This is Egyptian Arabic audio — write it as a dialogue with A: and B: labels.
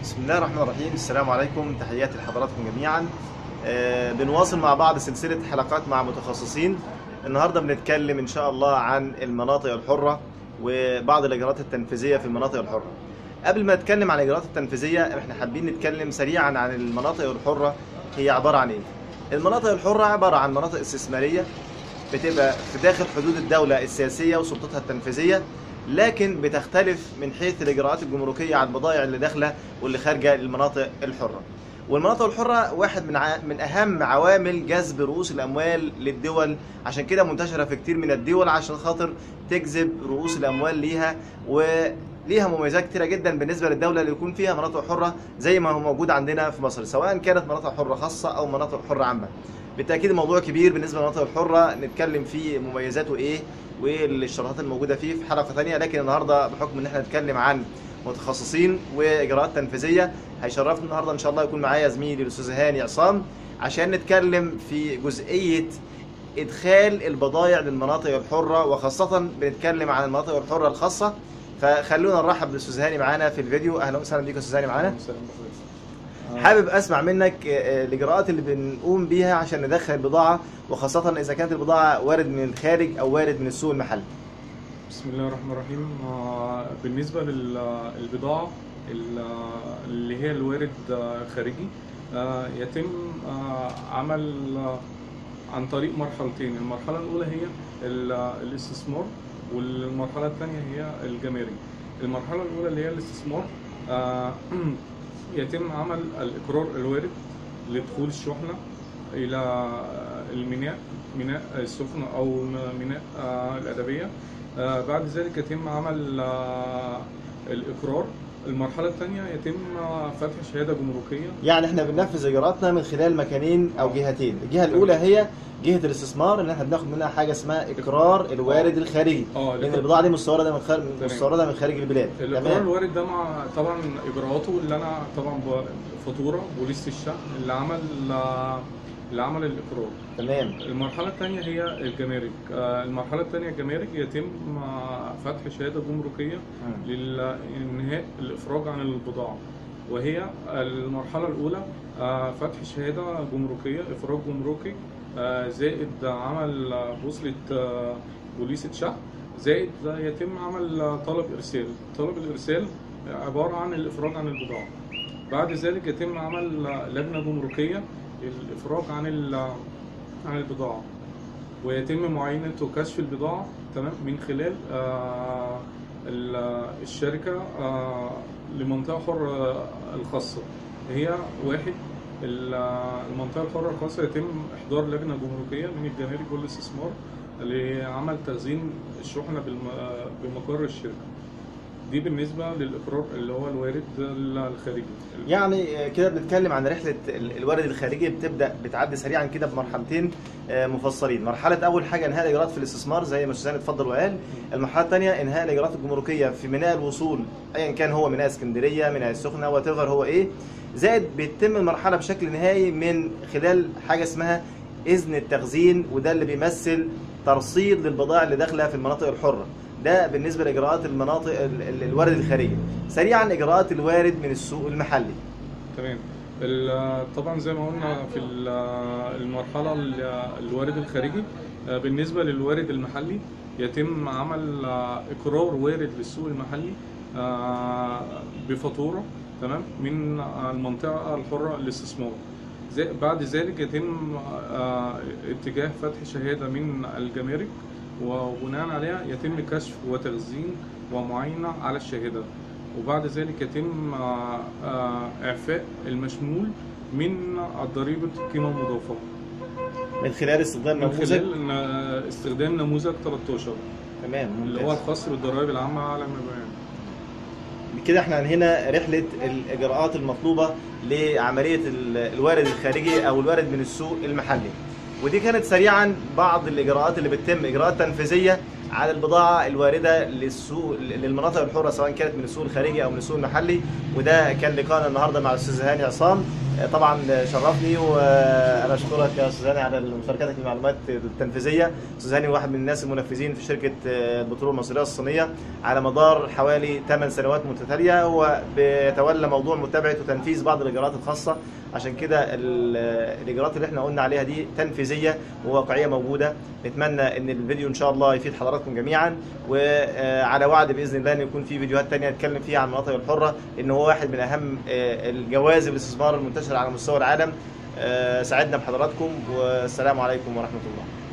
A: بسم الله الرحمن الرحيم السلام عليكم تحياتي لحضراتكم جميعا آه، بنواصل مع بعض سلسلة حلقات مع متخصصين النهاردة بنتكلم إن شاء الله عن المناطق الحرة وبعض الإجراءات التنفيذية في المناطق الحرة قبل ما نتكلم عن الإجراءات التنفيذية احنا حابين نتكلم سريعا عن المناطق الحرة هي عبارة عن إيه المناطق الحرة عبارة عن مناطق استثمارية بتبقى في داخل حدود الدولة السياسية وسلطتها التنفيذية لكن بتختلف من حيث الإجراءات الجمركية على البضائع اللي داخلة واللي خارجة المناطق الحرة والمناطق الحرة واحد من ع... من أهم عوامل جذب رؤوس الأموال للدول عشان كده منتشرة في كتير من الدول عشان خاطر تجذب رؤوس الأموال ليها وليها مميزات كتيرة جدا بالنسبة للدولة اللي يكون فيها مناطق حرة زي ما هو موجود عندنا في مصر سواء كانت مناطق حرة خاصة أو مناطق حرة عامة بالتأكيد الموضوع كبير بالنسبة للمناطق الحرة نتكلم فيه مميزاته إيه والاشتراطات الموجودة فيه في حلقة ثانية لكن النهاردة بحكم إن احنا نتكلم عن متخصصين واجراءات تنفيذيه هيشرفنا النهارده ان شاء الله يكون معايا زميلي الاستاذ هاني عصام عشان نتكلم في جزئيه ادخال البضائع للمناطق الحره وخاصه بنتكلم عن المناطق الحره الخاصه فخلونا نرحب بالاستاذ هاني معانا في الفيديو اهلا وسهلا بيك يا استاذ هاني معانا حابب اسمع منك آه، الاجراءات اللي بنقوم بيها عشان ندخل البضاعه وخاصه اذا كانت البضاعه وارد من الخارج او وارد من السوق المحلي
B: بسم الله الرحمن الرحيم آه، بالنسبة للبضاعة اللي هي الوارد آه، خارجي آه، يتم آه، عمل آه، عن طريق مرحلتين المرحلة الأولى هي ال- الاستثمار والمرحلة الثانية هي الجمارك المرحلة الأولى اللي هي الاستثمار آه، يتم عمل الإقرار الوارد لدخول الشحنة إلى الميناء ميناء السخنة أو ميناء آه، الأدبية آه، بعد ذلك يتم عمل آه، الإقرار المرحلة الثانية يتم آه، فتح شهادة جمركية
A: يعني احنا بننفذ اجراءاتنا من خلال مكانين او جهتين الجهه الاولى هي جهه الاستثمار ان احنا بناخد منها حاجه اسمها اقرار الوارد الخارجي
B: اه
A: لان
B: الإقرار-
A: البضاعه دي مستورده من خارج
B: تمام.
A: مستورده من خارج البلاد
B: الإقرار
A: تمام
B: الوارد ده مع طبعا إجراءاته اللي أنا طبعا ب- فاتورة بوليس الشحن اللي عمل آه، اللي عمل الإقرار
A: تمام
B: المرحلة الثانية هي الجمارك آه، المرحلة الثانية الجمارك يتم آه، فتح شهادة جمركية لإنهاء الإفراج عن البضاعة وهي المرحلة الأولى آه، فتح شهادة جمركية إفراج جمركي آه، زائد عمل آه، بوصلة آه، بوليسة شحن زائد يتم عمل آه، طلب إرسال طلب الإرسال عبارة عن الإفراج عن البضاعة بعد ذلك يتم عمل آه، لجنة جمركية للإفراج عن ال- عن البضاعة ويتم معاينة وكشف البضاعة تمام من خلال آه، ال- الشركة آه، لمنطقة حرة الخاصة هي واحد ال- المنطقة الحرة الخاصة يتم إحضار لجنة جمركية من الجمارك والاستثمار لعمل تخزين الشحنة بالم- بمقر الشركة دي بالنسبة للإقرار اللي هو الوارد الخارجي
A: يعني كده بنتكلم عن رحله ال- الوارد الخارجي بتبدا بتعدي سريعا كده بمرحلتين آه، مفصلين مرحله اول حاجه انهاء الاجراءات في الاستثمار زي ما سوزان اتفضل وقال المرحله الثانيه انهاء الاجراءات الجمركيه في ميناء الوصول ايا كان هو ميناء اسكندريه ميناء السخنه وات هو ايه زائد بيتم المرحله بشكل نهائي من خلال حاجه اسمها اذن التخزين وده اللي بيمثل ترصيد للبضائع اللي داخله في المناطق الحره ده بالنسبه لاجراءات المناطق ال- ال- الوارد الخارجي سريعا اجراءات الوارد من السوق المحلي
B: تمام ال- طبعا زي ما قلنا في ال- المرحله ال- الوارد الخارجي آه، بالنسبه للوارد المحلي يتم عمل آه، اقرار وارد للسوق المحلي آه، بفاتوره تمام من آه، المنطقه الحره للاستثمار زي- بعد ذلك يتم آه، اتجاه فتح شهاده من الجمارك وبناء عليها يتم كشف وتخزين ومعاينه على الشهاده وبعد ذلك يتم آه، آه، إعفاء المشمول من ضريبة القيمة المضافة
A: من خلال استخدام
B: من
A: نموذج
B: خلال آه، استخدام نموذج 13
A: تمام
B: اللي هو
A: ممتاز
B: الخاص بالضرائب العامة على المبيعات
A: كده احنا هنا رحله الاجراءات المطلوبه لعمليه ال- الوارد الخارجي او الوارد من السوق المحلي ودي كانت سريعا بعض الاجراءات اللي بتتم اجراءات تنفيذيه على البضاعه الوارده للسوق للمناطق الحره سواء كانت من السوق الخارجي او من السوق المحلي وده كان لقاءنا النهارده مع الاستاذ هاني عصام آه، طبعا شرفني وانا اشكرك يا استاذ هاني على مشاركتك في المعلومات التنفيذيه استاذ هاني واحد من الناس المنفذين في شركه آه، البترول المصريه الصينيه على مدار حوالي 8 سنوات متتاليه هو بيتولى موضوع متابعه وتنفيذ بعض الاجراءات الخاصه عشان كده ال- الاجراءات اللي احنا قلنا عليها دي تنفيذيه وواقعيه موجوده نتمنى ان الفيديو ان شاء الله يفيد حضراتكم جميعا وعلى وعد باذن الله ان يكون في فيديوهات تانية نتكلم فيها عن المناطق الحره ان هو واحد من اهم آه، الجوازب الاستثمار المنتشره على مستوى العالم آه، سعدنا بحضراتكم والسلام عليكم ورحمه الله